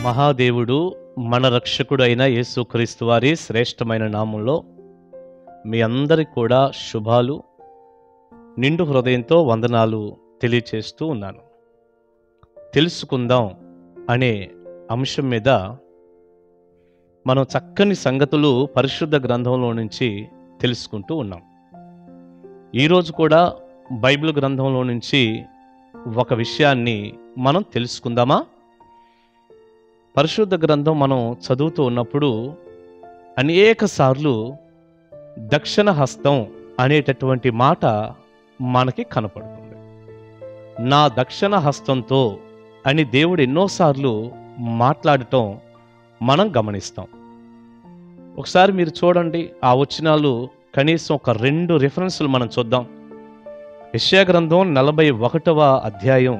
మహాదేవుడు మన రక్షకుడు అయిన యేసుక్రీస్తు వారి శ్రేష్టమైన నామంలో మీ అందరికి కూడా శుభాలు నిండు హృదయంతో వందనాలు తెలియచేస్తూ ఉన్నాను తెలుసుకుందాం అనే అంశం మీద మనం చక్కని సంగతులు పరిశుద్ధ గ్రంథంలో నుంచి తెలుసుకుంటూ ఉన్నాం ఈరోజు కూడా బైబిల్ గ్రంథంలో నుంచి ఒక విషయాన్ని మనం తెలుసుకుందామా పరిశుద్ధ గ్రంథం మనం చదువుతూ ఉన్నప్పుడు అనేక సార్లు దక్షిణ హస్తం అనేటటువంటి మాట మనకి కనపడుతుంది నా దక్షిణ హస్తంతో అని దేవుడు ఎన్నోసార్లు మాట్లాడటం మనం గమనిస్తాం ఒకసారి మీరు చూడండి ఆ వచనాలు కనీసం ఒక రెండు రిఫరెన్సులు మనం చూద్దాం యెషయా గ్రంథం నలభై ఒకటవ అధ్యాయం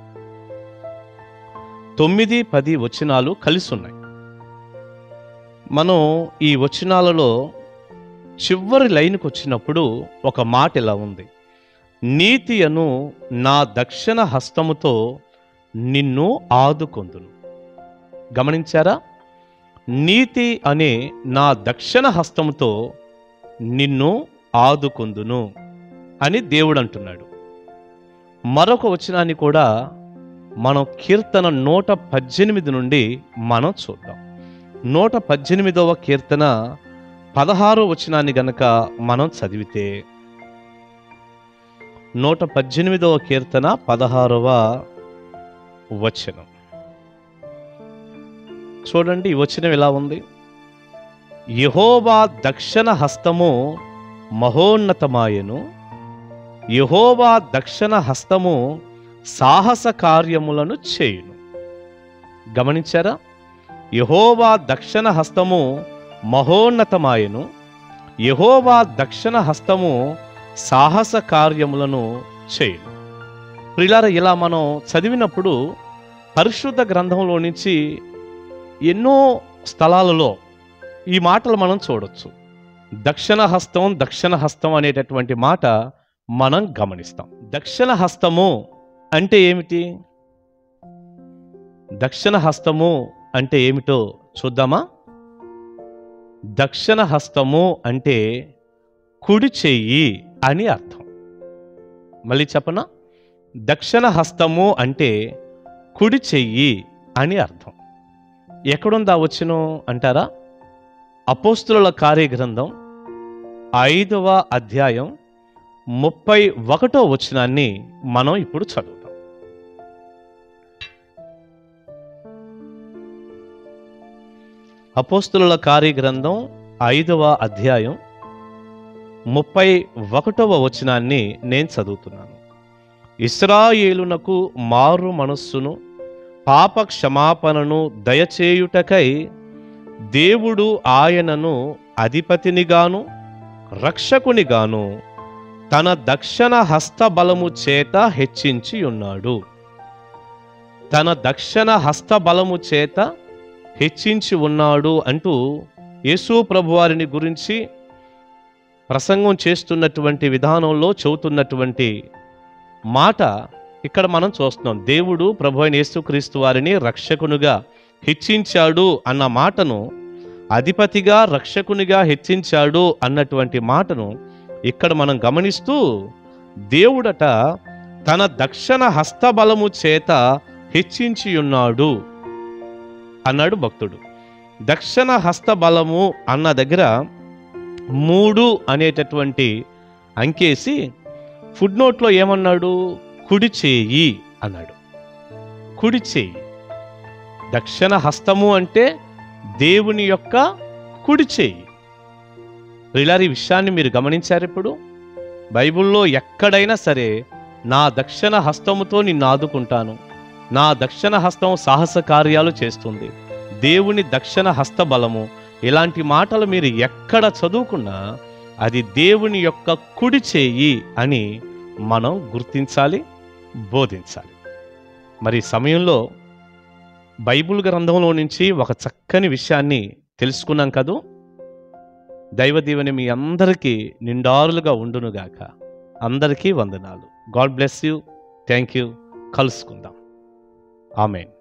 తొమ్మిది పది వచనాలు కలిసి ఉన్నాయి మనం ఈ వచనాలలో చివరి లైన్కి వచ్చినప్పుడు ఒక మాట ఇలా ఉంది నీతి అను నా దక్షిణ హస్తముతో నిన్ను ఆదుకొందును గమనించారా నీతి అనే నా దక్షిణ హస్తముతో నిన్ను ఆదుకొందును అని దేవుడు అంటున్నాడు మరొక వచనాన్ని కూడా మనం కీర్తన నూట పద్దెనిమిది నుండి మనం చూద్దాం నూట పద్దెనిమిదవ కీర్తన పదహారో వచనాన్ని గనక మనం చదివితే నూట పద్దెనిమిదవ కీర్తన పదహారవ వచనం చూడండి ఈ వచనం ఎలా ఉంది యహోవా దక్షిణ హస్తము మహోన్నతమాయను యహోవా దక్షిణ హస్తము సాహస కార్యములను చేయును గమనించారా యహోవా దక్షిణ హస్తము మహోన్నతమాయను యహోవా దక్షిణ హస్తము సాహస కార్యములను చేయును ప్రిలార ఇలా మనం చదివినప్పుడు పరిశుద్ధ గ్రంథంలో నుంచి ఎన్నో స్థలాలలో ఈ మాటలు మనం చూడొచ్చు దక్షిణ హస్తం దక్షిణ హస్తం అనేటటువంటి మాట మనం గమనిస్తాం దక్షిణ హస్తము అంటే ఏమిటి దక్షిణ హస్తము అంటే ఏమిటో చూద్దామా దక్షిణ హస్తము అంటే కుడి చెయ్యి అని అర్థం మళ్ళీ చెప్పనా దక్షిణ హస్తము అంటే కుడి చెయ్యి అని అర్థం ఎక్కడుందా వచ్చును అంటారా అపోస్తుల కార్యగ్రంథం ఐదవ అధ్యాయం ముప్పై ఒకటో వచనాన్ని మనం ఇప్పుడు చదువుతాం అపోస్తుల కార్యగ్రంథం ఐదవ అధ్యాయం ముప్పై ఒకటవ వచనాన్ని నేను చదువుతున్నాను ఇస్రాయేలునకు మారు మనస్సును పాప క్షమాపణను దయచేయుటకై దేవుడు ఆయనను అధిపతినిగాను రక్షకునిగాను తన దక్షిణ హస్తబలము చేత హెచ్చించి ఉన్నాడు తన దక్షిణ హస్తబలము చేత హెచ్చించి ఉన్నాడు అంటూ యేసు ప్రభువారిని గురించి ప్రసంగం చేస్తున్నటువంటి విధానంలో చెబుతున్నటువంటి మాట ఇక్కడ మనం చూస్తున్నాం దేవుడు ప్రభు అయిన యేసుక్రీస్తు వారిని రక్షకునిగా హెచ్చించాడు అన్న మాటను అధిపతిగా రక్షకునిగా హెచ్చించాడు అన్నటువంటి మాటను ఇక్కడ మనం గమనిస్తూ దేవుడట తన దక్షిణ హస్తబలము చేత హెచ్చించి ఉన్నాడు అన్నాడు భక్తుడు దక్షిణ హస్తబలము అన్న దగ్గర మూడు అనేటటువంటి అంకేసి ఫుడ్ నోట్లో ఏమన్నాడు కుడి చేయి అన్నాడు కుడి చేయి దక్షిణ హస్తము అంటే దేవుని యొక్క కుడి చేయి ఇలాంటి విషయాన్ని మీరు గమనించారు ఇప్పుడు బైబిల్లో ఎక్కడైనా సరే నా దక్షిణ హస్తముతో నిన్ను ఆదుకుంటాను నా దక్షిణ హస్తం సాహస కార్యాలు చేస్తుంది దేవుని దక్షిణ హస్త బలము ఇలాంటి మాటలు మీరు ఎక్కడ చదువుకున్నా అది దేవుని యొక్క కుడి చేయి అని మనం గుర్తించాలి బోధించాలి మరి ఈ సమయంలో బైబిల్ గ్రంథంలో నుంచి ఒక చక్కని విషయాన్ని తెలుసుకున్నాం కదూ దైవ దీవెన మీ అందరికీ నిండారులుగా ఉండునుగాక అందరికీ వందనాలు God bless you thank you కలుసుకుందాం ఆమెన్